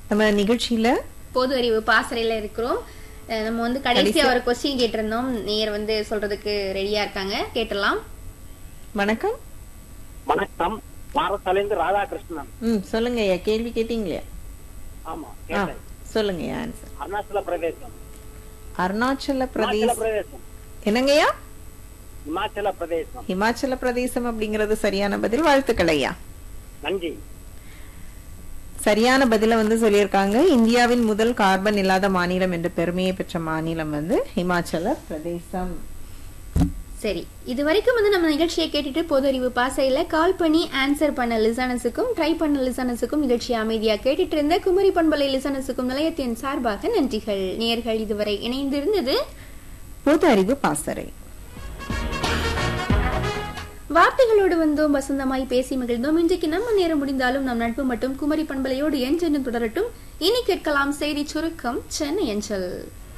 நம்ம நிகழ்ச்சியில பொது அறிவு பாசறையில இருக்கிறோம் அஹ் நம்ம வந்து கடைசியா ஒரு கொஸ்டின் கேட்டிருந்தோம் நேர் வந்து சொல்றதுக்கு ரெடியா இருக்காங்க கேட்டலாம் வணக்கம் வணக்கம் பாரசாலேந்து ராதாகிருஷ்ணன் ம் சொல்லுங்க ஐயா கேள்வி கேட்டீங்களே ஆமா ஆ கேட்டேன் சொல்லுங்க ஐயா ஆன்சர் அருணாச்சல பிரதேசம் அருணாச்சல இமாச்சல பிரதேசம் பிரதேசம் என்னங்கய்யா இமாச்சல பிரதேசம் இமாச்சல பிரதேசம் அப்படிங்கிறது சரியான பதில் வாழ்த்துக்கள் ஐயா நன்றி சரியான பதில வந்து சொல்லியிருக்காங்க இந்தியாவின் முதல் கார்பன் இல்லாத மாநிலம் என்ற பெருமையை பெற்ற மாநிலம் வந்து இமாச்சல பிரதேசம் சரி இது வரைக்கும் வந்து நம்ம நிகழ்ச்சியை கேட்டுட்டு பொது அறிவு பாசையில கால் பண்ணி ஆன்சர் பண்ண லிசனஸுக்கும் ட்ரை பண்ண லிசனஸுக்கும் நிகழ்ச்சியை அமைதியா கேட்டுட்டு இருந்த குமரி பண்பலை லிசனஸுக்கும் நிலையத்தின் சார்பாக நன்றிகள் நேர்கள் இதுவரை இணைந்திருந்தது பொது அறிவு பாசறை வார்த்தைகளோடு வந்தோம் வசந்தமாய் பேசி மகிழ்ந்தோம் இன்றைக்கு நம்ம நேரம் முடிந்தாலும் நம் நட்பு மட்டும் குமரி பண்பலையோடு என்றென்றும் தொடரட்டும் இனி கேட்கலாம் செய்தி சுருக்கம் சென்னை அஞ்சல்